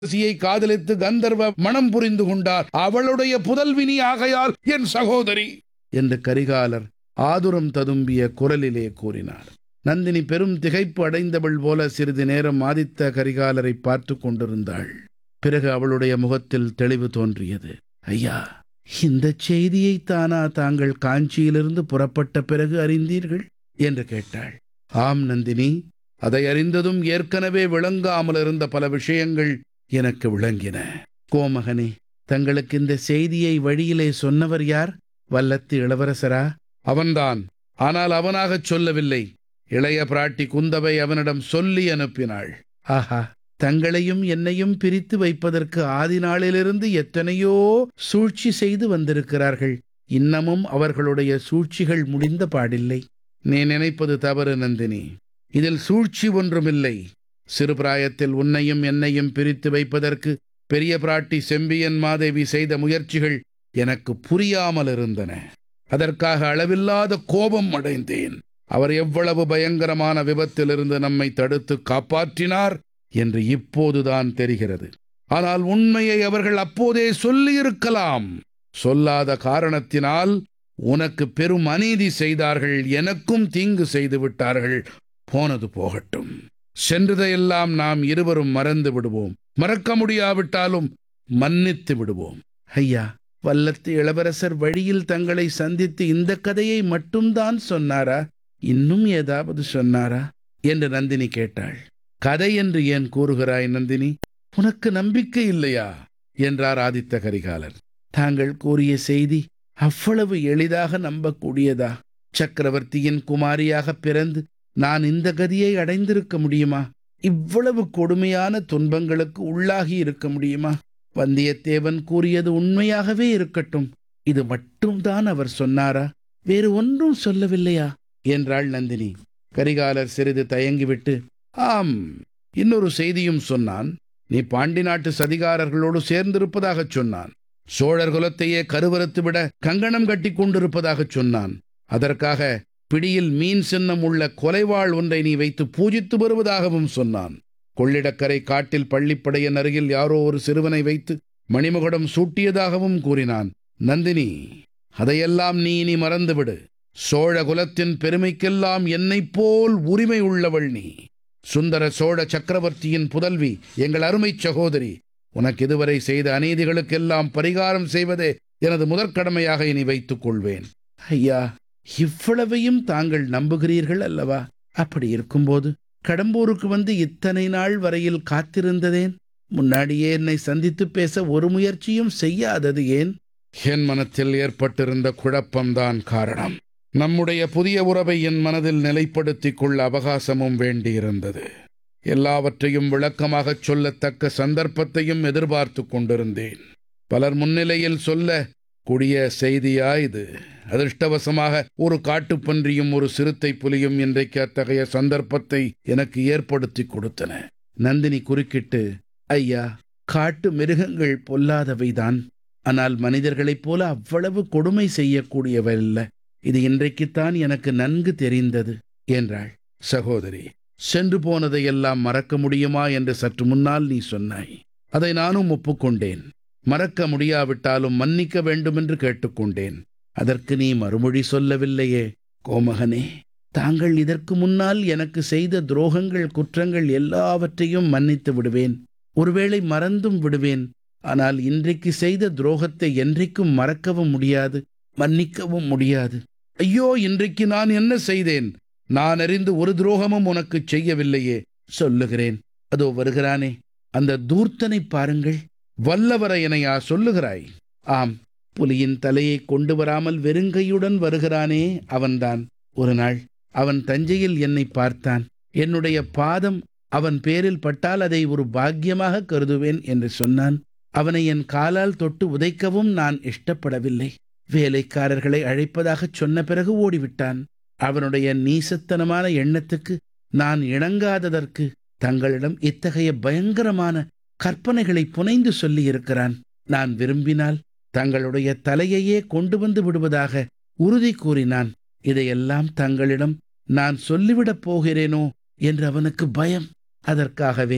ஊர்வசியை காதலித்து கந்தர்வ மனம் புரிந்து கொண்டார் அவளுடைய புதல்வினி ஆகையால் என் சகோதரி என்று கரிகாலர் ஆதுரம் ததும்பிய குரலிலே கூறினார் நந்தினி பெரும் திகைப்பு அடைந்தவள் போல சிறிது நேரம் ஆதித்த கரிகாலரை பார்த்து கொண்டிருந்தாள் பிறகு அவளுடைய முகத்தில் தெளிவு தோன்றியது ஐயா இந்த செய்தியை தானா தாங்கள் காஞ்சியிலிருந்து புறப்பட்ட பிறகு அறிந்தீர்கள் என்று கேட்டாள் ஆம் நந்தினி அதை அறிந்ததும் ஏற்கனவே விளங்காமல் இருந்த பல விஷயங்கள் எனக்கு விளங்கின கோமகனே தங்களுக்கு இந்த செய்தியை வழியிலே சொன்னவர் யார் வல்லத்து இளவரசரா அவன்தான் ஆனால் அவனாகச் சொல்லவில்லை இளைய பிராட்டி குந்தவை அவனிடம் சொல்லி அனுப்பினாள் ஆஹா தங்களையும் என்னையும் பிரித்து வைப்பதற்கு ஆதி நாளிலிருந்து எத்தனையோ சூழ்ச்சி செய்து வந்திருக்கிறார்கள் இன்னமும் அவர்களுடைய சூழ்ச்சிகள் முடிந்த பாடில்லை நீ நினைப்பது தவறு நந்தினி இதில் சூழ்ச்சி ஒன்றுமில்லை சிறு பிராயத்தில் உன்னையும் என்னையும் பிரித்து வைப்பதற்கு பெரிய பிராட்டி செம்பியன் மாதேவி செய்த முயற்சிகள் எனக்கு புரியாமல் இருந்தன அதற்காக அளவில்லாத கோபம் அடைந்தேன் அவர் எவ்வளவு பயங்கரமான விபத்திலிருந்து நம்மை தடுத்து காப்பாற்றினார் என்று இப்போதுதான் தெரிகிறது ஆனால் உண்மையை அவர்கள் அப்போதே சொல்லியிருக்கலாம் சொல்லாத காரணத்தினால் உனக்கு பெரும் அநீதி செய்தார்கள் எனக்கும் தீங்கு செய்து விட்டார்கள் போனது போகட்டும் சென்றதையெல்லாம் நாம் இருவரும் மறந்து விடுவோம் மறக்க முடியாவிட்டாலும் மன்னித்து விடுவோம் ஐயா வல்லத்து இளவரசர் வழியில் தங்களை சந்தித்து இந்த கதையை மட்டும்தான் சொன்னாரா இன்னும் ஏதாவது சொன்னாரா என்று நந்தினி கேட்டாள் கதை என்று ஏன் கூறுகிறாய் நந்தினி உனக்கு நம்பிக்கை இல்லையா என்றார் ஆதித்த கரிகாலர் தாங்கள் கூறிய செய்தி அவ்வளவு எளிதாக நம்பக்கூடியதா சக்கரவர்த்தியின் குமாரியாக பிறந்து நான் இந்த கதியை அடைந்திருக்க முடியுமா இவ்வளவு கொடுமையான துன்பங்களுக்கு உள்ளாகி இருக்க முடியுமா வந்தியத்தேவன் கூறியது உண்மையாகவே இருக்கட்டும் இது மட்டும்தான் அவர் சொன்னாரா வேறு ஒன்றும் சொல்லவில்லையா என்றாள் நந்தினி கரிகாலர் சிறிது தயங்கிவிட்டு ஆம் இன்னொரு செய்தியும் சொன்னான் நீ பாண்டி நாட்டு சதிகாரர்களோடு சேர்ந்திருப்பதாகச் சொன்னான் சோழர் குலத்தையே கருவறுத்து விட கங்கணம் கட்டி கொண்டிருப்பதாகச் சொன்னான் அதற்காக பிடியில் மீன் சின்னம் உள்ள கொலைவாள் ஒன்றை நீ வைத்து பூஜித்து வருவதாகவும் சொன்னான் கொள்ளிடக்கரை காட்டில் பள்ளிப்படையின் அருகில் யாரோ ஒரு சிறுவனை வைத்து மணிமகுடம் சூட்டியதாகவும் கூறினான் நந்தினி அதையெல்லாம் நீ இனி மறந்துவிடு சோழ குலத்தின் பெருமைக்கெல்லாம் என்னைப் போல் உரிமை உள்ளவள் நீ சுந்தர சோழ சக்கரவர்த்தியின் புதல்வி எங்கள் அருமைச் சகோதரி உனக்கு இதுவரை செய்த அநீதிகளுக்கெல்லாம் பரிகாரம் செய்வதே எனது முதற்கடமையாக இனி வைத்துக் கொள்வேன் ஐயா இவ்வளவையும் தாங்கள் நம்புகிறீர்கள் அல்லவா அப்படி இருக்கும்போது கடம்பூருக்கு வந்து இத்தனை நாள் வரையில் காத்திருந்ததேன் முன்னாடியே என்னை சந்தித்து பேச ஒரு முயற்சியும் செய்யாதது ஏன் என் மனத்தில் ஏற்பட்டிருந்த குழப்பம்தான் காரணம் நம்முடைய புதிய உறவை என் மனதில் நிலைப்படுத்திக் கொள்ள அவகாசமும் வேண்டியிருந்தது எல்லாவற்றையும் விளக்கமாகச் சொல்லத்தக்க சந்தர்ப்பத்தையும் எதிர்பார்த்து கொண்டிருந்தேன் பலர் முன்னிலையில் சொல்ல கூடிய செய்தியா இது அதிர்ஷ்டவசமாக ஒரு காட்டுப்பன்றியும் ஒரு சிறுத்தை புலியும் இன்றைக்கு அத்தகைய சந்தர்ப்பத்தை எனக்கு ஏற்படுத்தி கொடுத்தன நந்தினி குறுக்கிட்டு ஐயா காட்டு மிருகங்கள் பொல்லாதவைதான் ஆனால் மனிதர்களைப் போல அவ்வளவு கொடுமை செய்யக்கூடியவல்ல இது இன்றைக்குத்தான் எனக்கு நன்கு தெரிந்தது என்றாள் சகோதரி சென்று போனதையெல்லாம் மறக்க முடியுமா என்று சற்று முன்னால் நீ சொன்னாய் அதை நானும் ஒப்புக்கொண்டேன் மறக்க முடியாவிட்டாலும் மன்னிக்க வேண்டுமென்று கேட்டுக்கொண்டேன் அதற்கு நீ மறுமொழி சொல்லவில்லையே கோமகனே தாங்கள் இதற்கு முன்னால் எனக்கு செய்த துரோகங்கள் குற்றங்கள் எல்லாவற்றையும் மன்னித்து விடுவேன் ஒருவேளை மறந்தும் விடுவேன் ஆனால் இன்றைக்கு செய்த துரோகத்தை என்றைக்கும் மறக்கவும் முடியாது மன்னிக்கவும் முடியாது ஐயோ இன்றைக்கு நான் என்ன செய்தேன் நான் அறிந்து ஒரு துரோகமும் உனக்கு செய்யவில்லையே சொல்லுகிறேன் அதோ வருகிறானே அந்த தூர்த்தனை பாருங்கள் வல்லவரையனையா சொல்லுகிறாய் ஆம் புலியின் தலையை கொண்டு வராமல் வெறுங்கையுடன் வருகிறானே அவன்தான் ஒரு நாள் அவன் தஞ்சையில் என்னை பார்த்தான் என்னுடைய பாதம் அவன் பேரில் பட்டால் அதை ஒரு பாக்கியமாக கருதுவேன் என்று சொன்னான் அவனை என் காலால் தொட்டு உதைக்கவும் நான் இஷ்டப்படவில்லை வேலைக்காரர்களை அழைப்பதாகச் சொன்ன பிறகு ஓடிவிட்டான் அவனுடைய நீசத்தனமான எண்ணத்துக்கு நான் இணங்காததற்கு தங்களிடம் இத்தகைய பயங்கரமான கற்பனைகளை புனைந்து சொல்லியிருக்கிறான் நான் விரும்பினால் தங்களுடைய தலையையே கொண்டு வந்து விடுவதாக உறுதி கூறினான் இதையெல்லாம் தங்களிடம் நான் சொல்லிவிடப் போகிறேனோ என்று அவனுக்கு பயம் அதற்காகவே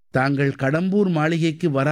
தாங்கள் கடம்பூர் மாளிகைக்கு வர